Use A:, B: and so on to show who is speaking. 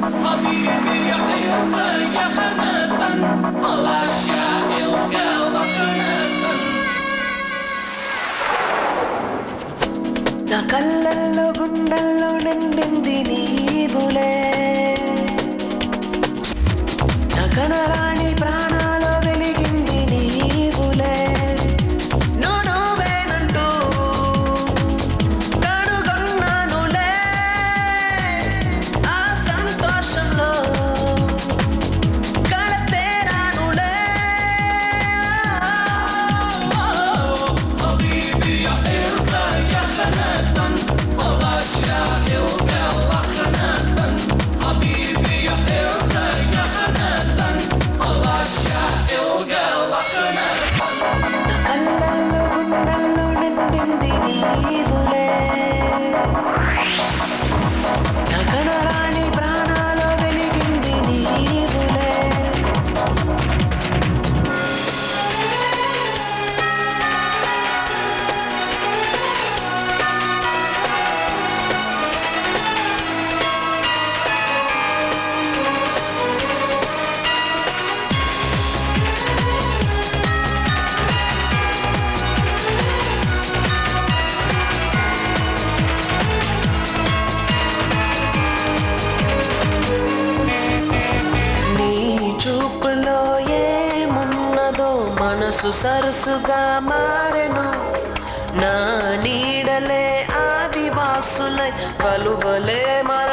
A: حبيبي يا إيرنا يا حناتا الله الشاعر قال حناتا
B: నా కళ్ళల్లో గుండెల్లో నిండింది నీవులే నా కనరాని ప్రాణాలు వెలిగింది నీవులే నువ్వు నువ్వేనంటూ కనుగొన్నానులే ఆ సంతోషంలో కడతేరానులే
A: حبيبي يا إيرنا يا حناتا الله الشاعر قال حناتا حبيبي يا إيرنا يا حناتا الله الشاعر قال حناتا
B: కళ్ళల్లో గుండెల్లో నిండింది నీవులే నా కనరాని ప్రాణాలు వెలిగింది నీవులే నీ చూపులో ఏమున్నదో మనసు సరసుగా మారెను నా నీడలే ఆదివాసులై కలువలే మా